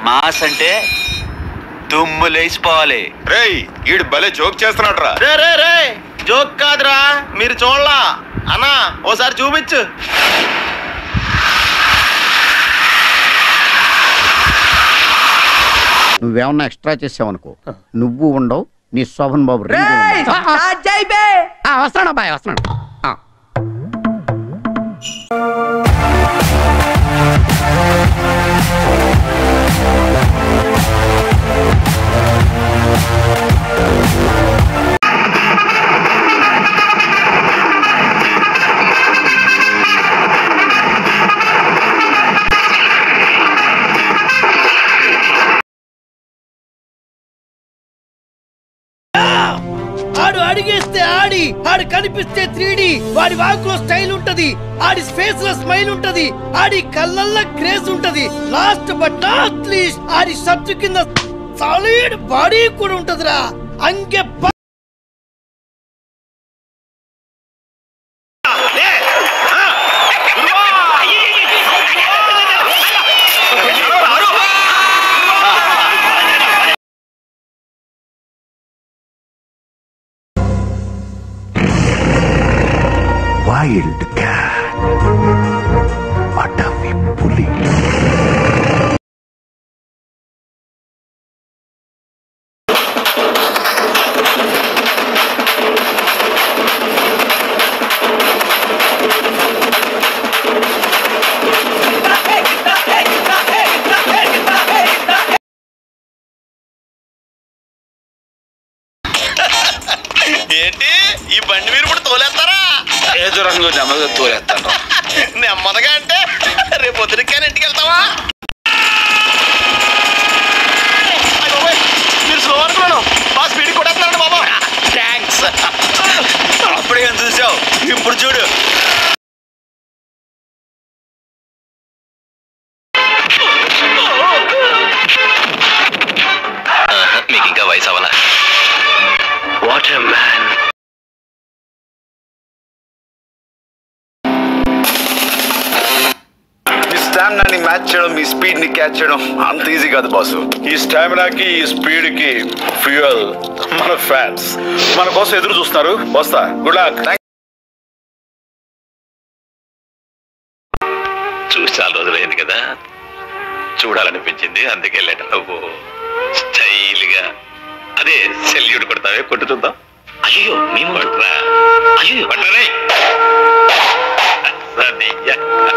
Mass అంటే దుమ్ము లేచిపోవాలి రేయ్ ఈడు భలే జోక్ చేస్తున్నాడు రా రే రే రే జోక్ కాదురా మీరు చూడలా అన్నా ఓసారి చూపించు నువ్వేమన్నా ఎక్స్ట్రా చేసావనుకో నువ్వు ఉండవు నీ శోభన్ బాబు రెండు ఉండవు. ఆ, వస్తున్నాడు అబ్బాయి వస్తున్నాడు ఆ. ఆడు అడిగేస్తే ఆడి ఆడు కనిపిస్తే త్రీడి వాడి వాకులో స్టైల్ ఉంటది ఆడి ఫేస్ లో స్మైల్ ఉంటది ఆడి కళ్ళల్లో క్రేజ్ ఉంటది లాస్ట్ బట్ నాట్ లీస్ట్ ఆడి షర్ట్ కింద సాలిడ్ బాడీ కూడా ఉంటదిరా అంకె ప- వైల్డ్ క్యాట్ అటవీ పులి ఏంటి ఈ బండి మీరు ఇప్పుడు తోలేస్తారా ఏదో రంగు నెమ్మదిగా తోలేస్తాను నెమ్మదిగా అంటే రేపు పొద్దునకాని ఇంటికి వెళ్తావా అయ్ బాబోయ్, మీరు స్లో అనుకున్నాను బాగా స్పీడ్ కొట్టేస్తున్నారండి బాబా థ్యాంక్స్ అప్పుడే ఏం చూసావు ఇప్పుడు చూడు మీకు ఇంకా వయసు అవ్వాలా వాట్ మ్యాన్ మీ స్టామినాని మ్యాచ్ చేయడం మీ స్పీడ్ ని క్యాచ్ చేయడం అంత ఈజీ కాదు బాసు ఈ స్టామినాకి ఈ స్పీడ్ కి ఫ్యూయల్ మన ఫ్యాన్స్ మన కోసం ఎదురు చూస్తున్నారు వస్తా గుడ్ లక్ చూసి చాలా రోజులైంది కదా చూడాలనిపించింది అందుకే లెటర్ నువ్వు స్టైల్గా అదే సెల్యూట్ కొడతావే కొట్టు చూద్దాం అయ్యో మేము కొట్టరా అయ్యో కొట్టరే సరిగ్గా.